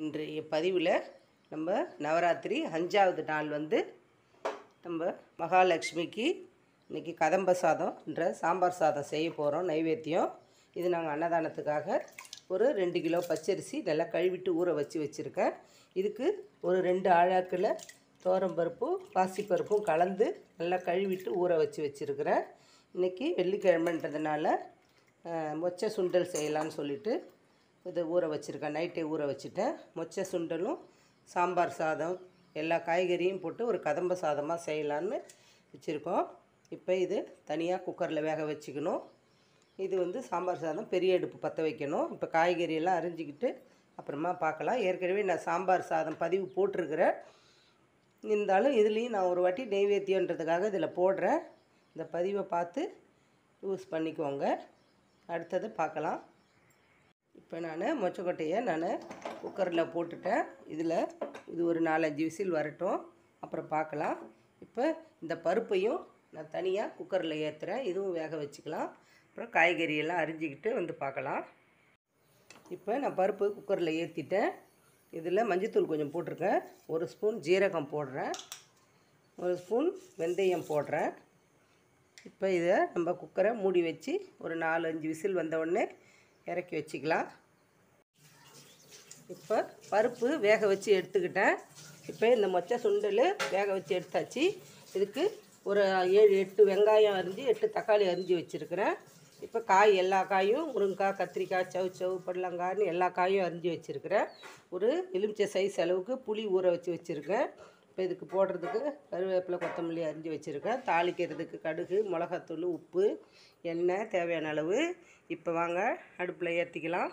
இன்றைய பதிவில் நம்ம நவராத்திரி அஞ்சாவது நாள் வந்து நம்ம மகாலட்சுமிக்கு இன்றைக்கி கதம்ப சாதம்ன்ற சாம்பார் சாதம் செய்ய போகிறோம் நைவேத்தியம் இது நாங்கள் அன்னதானத்துக்காக ஒரு ரெண்டு கிலோ பச்சரிசி நல்லா கழுவிட்டு ஊற வச்சு வச்சுருக்கேன் இதுக்கு ஒரு ரெண்டு ஆழாக்கில் பருப்பும் பாசிப்பருப்பும் கலந்து நல்லா கழுவிட்டு ஊற வச்சு வச்சுருக்கிறேன் இன்றைக்கி வெள்ளிக்கிழமைன்றதுனால அஹ், மொச்சை சுண்டல் செய்யலான்னு சொல்லிட்டு இதை ஊற வச்சுருக்கேன் நைட்டே ஊற வச்சுட்டேன் மொச்சை சுண்டலும் சாம்பார் சாதம் எல்லா காய்கறியும் போட்டு ஒரு கதம்ப சாதமாக செய்யலான்னு வச்சுருக்கோம் இப்போ இது தனியாக குக்கரில் வேக வச்சுக்கணும் இது வந்து சாம்பார் சாதம் பெரிய அடுப்பு பற்ற வைக்கணும் இப்போ காய்கறி எல்லாம் அரிஞ்சிக்கிட்டு அப்புறமா பார்க்கலாம் ஏற்கனவே நான் சாம்பார் சாதம் பதிவு போட்டிருக்கிறேன் இருந்தாலும் இதுலேயும் நான் ஒரு வாட்டி நெய்வேத்தியன்றதுக்காக இதில் போடுறேன் இந்த பதிவை பார்த்து யூஸ் பண்ணிக்கோங்க அடுத்தது பார்க்கலாம் இப்போ நான் மொச்சக்கொட்டையை நான் குக்கரில் போட்டுட்டேன் இதில் இது ஒரு நாலஞ்சு விசில் வரட்டும் அப்புறம் பார்க்கலாம் இப்போ இந்த பருப்பையும் நான் தனியாக குக்கரில் ஏற்றுறேன் இதுவும் வேக வச்சுக்கலாம் அப்புறம் காய்கறி எல்லாம் அரிஞ்சிக்கிட்டு வந்து பார்க்கலாம் இப்போ நான் பருப்பு குக்கரில் ஏற்றிட்டேன் இதில் மஞ்சத்தூள் கொஞ்சம் போட்டிருக்கேன் ஒரு ஸ்பூன் ஜீரகம் போடுறேன் ஒரு ஸ்பூன் வெந்தயம் போடுறேன் இப்போ இதை நம்ம குக்கரை மூடி வச்சு ஒரு நாலு அஞ்சு விசில் வந்த உடனே இறக்கி வச்சுக்கலாம் இப்போ பருப்பு வேக வச்சு எடுத்துக்கிட்டேன் இப்போ இந்த மொச்சை சுண்டல் வேக வச்சு எடுத்தாச்சு இதுக்கு ஒரு ஏழு எட்டு வெங்காயம் அரிஞ்சு எட்டு தக்காளி அரிஞ்சு வச்சுருக்கிறேன் இப்போ காய் எல்லா காயும் முருங்கைக்காய் கத்திரிக்காய் சவு சவு படலங்காய்னு எல்லா காயும் அரிஞ்சு வச்சுருக்கிறேன் ஒரு எலுமிச்சை சைஸ் அளவுக்கு புளி ஊற வச்சு வச்சுருக்கேன் இப்போ இதுக்கு போடுறதுக்கு கருவேப்பிலை கொத்தமல்லி அரிஞ்சு வச்சுருக்கேன் தாளிக்கிறதுக்கு கடுகு மிளகாத்தூள் உப்பு எண்ணெய் தேவையான அளவு இப்போ வாங்க அடுப்பில் ஏற்றிக்கலாம்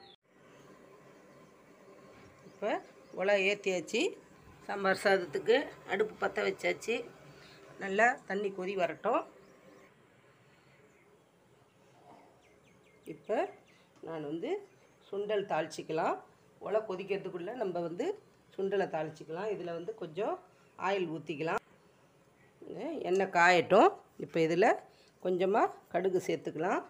இப்போ உலை ஏற்றியாச்சு சாம்பார் சாதத்துக்கு அடுப்பு பற்ற வச்சாச்சு நல்லா தண்ணி கொதி வரட்டும் இப்போ நான் வந்து சுண்டல் தாளிச்சிக்கலாம் உலை கொதிக்கிறதுக்குள்ளே நம்ம வந்து சுண்டலை தாளிச்சிக்கலாம் இதில் வந்து கொஞ்சம் ஆயில் ஊற்றிக்கலாம் எண்ணெய் காயட்டும் இப்போ இதில் கொஞ்சமாக கடுகு சேர்த்துக்கலாம்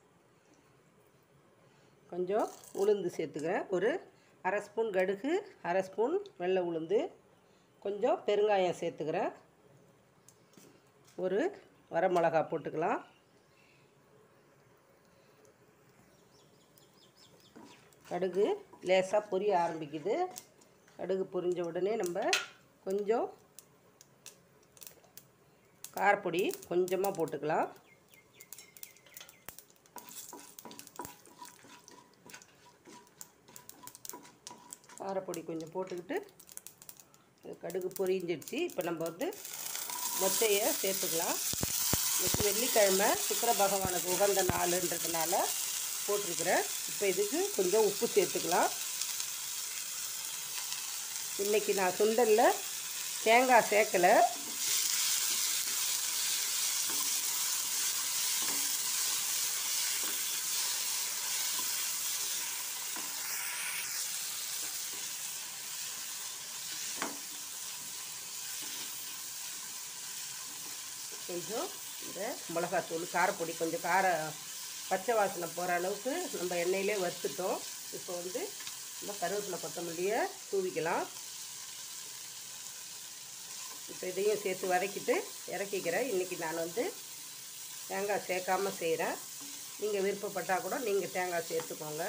கொஞ்சம் உளுந்து சேர்த்துக்கிறேன் ஒரு அரை ஸ்பூன் கடுகு அரை ஸ்பூன் வெள்ளை உளுந்து கொஞ்சம் பெருங்காயம் சேர்த்துக்கிறேன் ஒரு வரமிளகா போட்டுக்கலாம் கடுகு லேசாக பொரிய ஆரம்பிக்குது கடுகு பொரிஞ்ச உடனே நம்ம கொஞ்சம் காரப்பொடி கொஞ்சமாக போட்டுக்கலாம் காரப்பொடி கொஞ்சம் போட்டுக்கிட்டு இது கடுகு பொரிஞ்சிடுச்சு இப்போ நம்ம வந்து மொச்சையை சேர்த்துக்கலாம் இன்னைக்கு வெள்ளிக்கிழமை சுக்கர பகவானுக்கு உகந்த நாளுன்றதுனால போட்டிருக்கிறேன் இப்போ இதுக்கு கொஞ்சம் உப்பு சேர்த்துக்கலாம் இன்றைக்கி நான் சுண்டலில் தேங்காய் சேர்க்கலை கொஞ்சம் இந்த மிளகாத்தூள் காரப்பொடி கொஞ்சம் கார பச்சை வாசனை போகிற அளவுக்கு நம்ம எண்ணெயிலே வறுத்துட்டோம் இப்போ வந்து நம்ம கருவேப்பிலை கொத்தமல்லியை தூவிக்கலாம் இப்போ இதையும் சேர்த்து வதக்கிட்டு இறக்கிக்கிறேன் இன்றைக்கி நான் வந்து தேங்காய் சேர்க்காம செய்கிறேன் நீங்கள் விருப்பப்பட்டால் கூட நீங்கள் தேங்காய் சேர்த்துக்கோங்க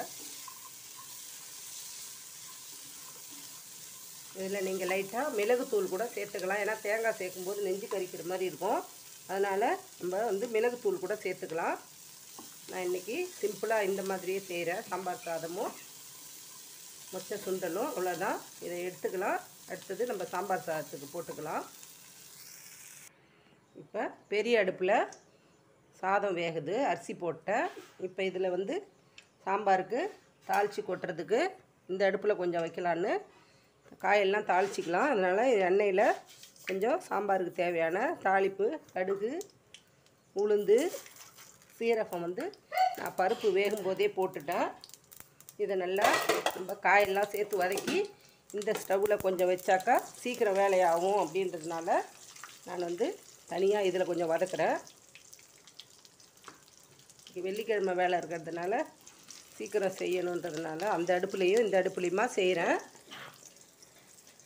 இதில் நீங்கள் லைட்டாக மிளகுத்தூள் கூட சேர்த்துக்கலாம் ஏன்னா தேங்காய் சேர்க்கும்போது நெஞ்சு கறிக்கிற மாதிரி இருக்கும் அதனால் நம்ம வந்து மிளகுத்தூள் கூட சேர்த்துக்கலாம் நான் இன்றைக்கி சிம்பிளாக இந்த மாதிரியே செய்கிறேன் சாம்பார் சாதமும் மொச்சை சுண்டலும் அவ்வளோதான் இதை எடுத்துக்கலாம் அடுத்தது நம்ம சாம்பார் சாதத்துக்கு போட்டுக்கலாம் இப்போ பெரிய அடுப்பில் சாதம் வேகுது அரிசி போட்டேன் இப்போ இதில் வந்து சாம்பாருக்கு தாளித்து கொட்டுறதுக்கு இந்த அடுப்பில் கொஞ்சம் வைக்கலான்னு காயெல்லாம் தாளிச்சிக்கலாம் அதனால் எண்ணெயில் கொஞ்சம் சாம்பாருக்கு தேவையான தாளிப்பு கடுகு உளுந்து சீரகம் வந்து நான் பருப்பு வேகும் போதே போட்டுட்டேன் இதை நல்லா நம்ம காயெல்லாம் சேர்த்து வதக்கி இந்த ஸ்டவ்வில் கொஞ்சம் வச்சாக்கா சீக்கிரம் வேலையாகும் அப்படின்றதுனால நான் வந்து தனியாக இதில் கொஞ்சம் வதக்குறேன் இன்னைக்கு வெள்ளிக்கிழமை வேலை இருக்கிறதுனால சீக்கிரம் செய்யணுன்றதுனால அந்த அடுப்புலேயும் இந்த அடுப்புலையுமா செய்கிறேன்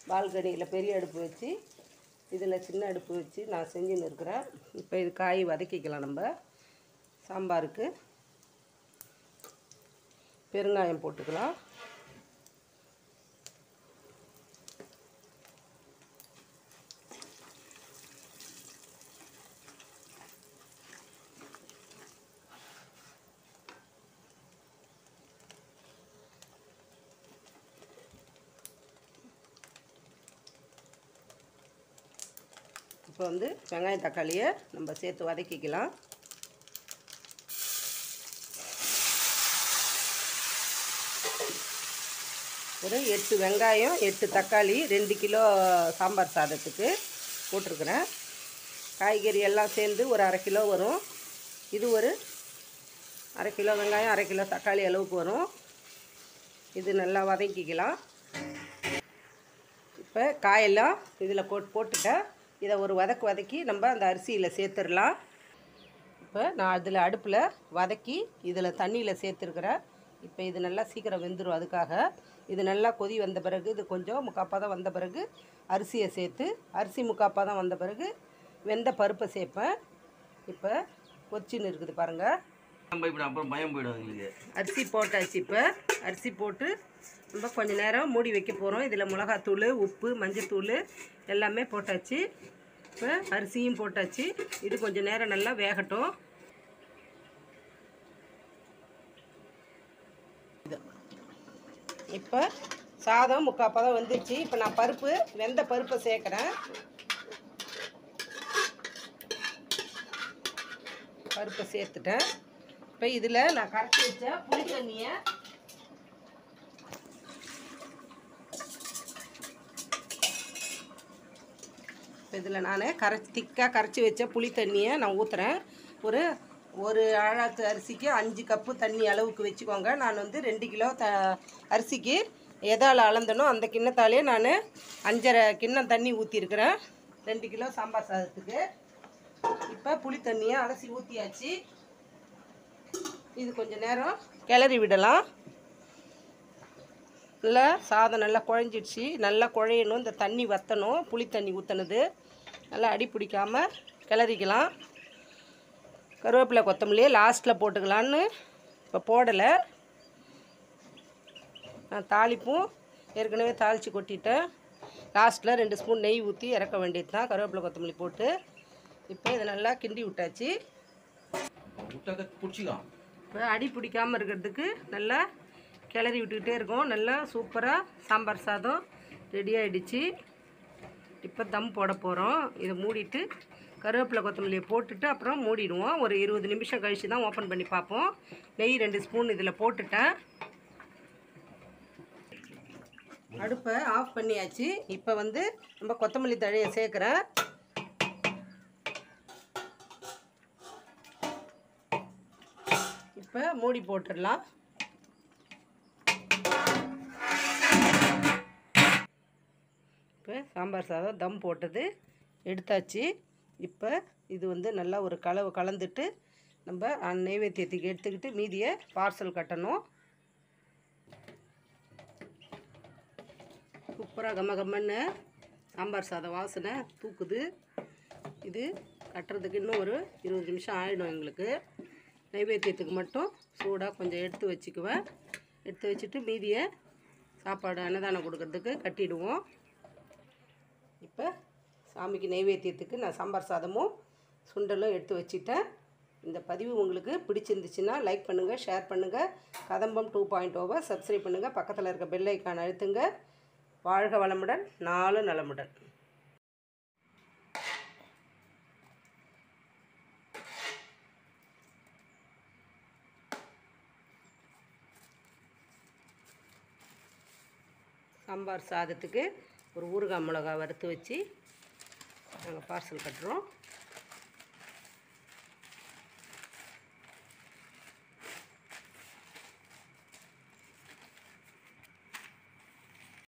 பால்கனியில் பெரிய அடுப்பு வச்சு இதில் சின்ன அடுப்பு வச்சு நான் செஞ்சுன்னு இருக்கிறேன் இப்போ இது காய் வதக்கிக்கலாம் நம்ம சாம்பாருக்கு பெருங்காயம் போட்டுக்கலாம் இப்போ வந்து வெங்காயம் தக்காளியை நம்ம சேர்த்து வதக்கிக்கலாம் ஒரு எட்டு வெங்காயம் எட்டு தக்காளி ரெண்டு கிலோ சாம்பார் சாதத்துக்கு போட்டிருக்கிறேன் காய்கறி எல்லாம் சேர்ந்து ஒரு அரை கிலோ வரும் இது ஒரு அரை கிலோ வெங்காயம் அரை கிலோ தக்காளி அளவுக்கு வரும் இது நல்லா வதக்கிக்கலாம் இப்போ காயெல்லாம் இதில் போட் போட்டுட்டேன் இதை ஒரு வதக்கு வதக்கி நம்ம அந்த அரிசியில் சேர்த்துடலாம் இப்போ நான் அதில் அடுப்பில் வதக்கி இதில் தண்ணியில் சேர்த்துருக்குறேன் இப்போ இது நல்லா சீக்கிரம் வெந்துடும் அதுக்காக இது நல்லா கொதி வந்த பிறகு இது கொஞ்சம் முக்காப்பாதம் வந்த பிறகு அரிசியை சேர்த்து அரிசி முக்காப்பாதம் வந்த பிறகு வெந்த பருப்பை சேர்ப்பேன் இப்போ கொச்சின்னு இருக்குது பாருங்கள் பயம் போய்விடும் அப்புறம் பயம் போயிடும் எங்களுக்கு அரிசி போட்டாச்சு இப்போ அரிசி போட்டு நம்ம கொஞ்ச நேரம் மூடி வைக்க போகிறோம் இதில் மிளகாத்தூள் உப்பு மஞ்சத்தூள் எல்லாமே போட்டாச்சு இப்போ அரிசியும் போட்டாச்சு இது கொஞ்சம் நேரம் நல்லா வேகட்டும் இப்போ சாதம் முக்கால் பதம் வந்துருச்சு இப்போ நான் பருப்பு வெந்த பருப்பை சேர்க்குறேன் பருப்பை சேர்த்துட்டேன் இப்போ இதில் நான் கரைச்சி வச்ச புளி தண்ணியை இப்போ இதில் நான் கரைச்சி திக்காக கரைச்சி வச்ச புளி தண்ணியை நான் ஊற்றுறேன் ஒரு ஒரு ஆழாத்து அரிசிக்கு அஞ்சு கப்பு தண்ணி அளவுக்கு வச்சுக்கோங்க நான் வந்து ரெண்டு கிலோ த அரிசிக்கு எதால் அளந்தனோ அந்த கிண்ணத்தாலே நான் அஞ்சரை கிண்ணம் தண்ணி ஊற்றிருக்கிறேன் ரெண்டு கிலோ சாம்பார் சாதத்துக்கு இப்போ புளி தண்ணியை அலசி ஊற்றியாச்சு இது கொஞ்சம் நேரம் கிளறி விடலாம் நல்லா சாதம் நல்லா குழஞ்சிடுச்சு நல்லா குழையணும் இந்த தண்ணி வற்றணும் புளி தண்ணி ஊற்றினது நல்லா அடி பிடிக்காம கிளறிக்கலாம் கருவேப்பிலை கொத்தமல்லியே லாஸ்ட்டில் போட்டுக்கலான்னு இப்போ போடலை நான் தாளிப்பும் ஏற்கனவே தாளித்து கொட்டிட்டேன் லாஸ்ட்டில் ரெண்டு ஸ்பூன் நெய் ஊற்றி இறக்க வேண்டியது தான் கருவேப்பிலை கொத்தமல்லி போட்டு இப்போ இதை நல்லா கிண்டி விட்டாச்சு விட்டாக்க பிடிச்சிக்கலாம் இப்போ அடி பிடிக்காமல் இருக்கிறதுக்கு நல்லா கிளறி விட்டுக்கிட்டே இருக்கோம் நல்லா சூப்பராக சாம்பார் சாதம் ரெடி ஆகிடுச்சு இப்போ தம் போட போகிறோம் இதை மூடிட்டு கருவேப்பிலை கொத்தமல்லியை போட்டுட்டு அப்புறம் மூடிடுவோம் ஒரு இருபது நிமிஷம் கழித்து தான் ஓப்பன் பண்ணி பார்ப்போம் நெய் ரெண்டு ஸ்பூன் இதில் போட்டுட்டேன் அடுப்பை ஆஃப் பண்ணியாச்சு இப்போ வந்து நம்ம கொத்தமல்லி தழையை சேர்க்குறேன் இப்போ மூடி போட்டுடலாம் இப்போ சாம்பார் சாதம் தம் போட்டது எடுத்தாச்சு இப்போ இது வந்து நல்லா ஒரு கலவு கலந்துட்டு நம்ம அஹ், நெய்வேத்தியத்துக்கு எடுத்துக்கிட்டு மீதியை பார்சல் கட்டணும் சூப்பராக கம்ம கம்மன்னு சாம்பார் சாதம் வாசனை தூக்குது இது கட்டுறதுக்கு இன்னும் ஒரு இருபது நிமிஷம் ஆகிடும் எங்களுக்கு நைவேத்தியத்துக்கு மட்டும் சூடாக கொஞ்சம் எடுத்து வச்சுக்குவேன் எடுத்து வச்சுட்டு மீதியை சாப்பாடு அன்னதானம் கொடுக்கறதுக்கு கட்டிடுவோம் இப்போ சாமிக்கு நைவேத்தியத்துக்கு நான் சாம்பார் சாதமும் சுண்டலும் எடுத்து வச்சிட்டேன் இந்த பதிவு உங்களுக்கு பிடிச்சிருந்துச்சுன்னா லைக் பண்ணுங்கள் ஷேர் பண்ணுங்கள் கதம்பம் டூ பாயிண்ட் ஓவர் சப்ஸ்கிரைப் பண்ணுங்கள் பக்கத்தில் இருக்க பெல் ஐக்கான் அழுத்துங்க வாழ்க வளமுடன் நாலு நலமுடன் சாம்பார் சாதத்துக்கு ஒரு ஊறுகாய் மிளகா வறுத்து வச்சு நாங்கள் பார்சல் கட்டுறோம்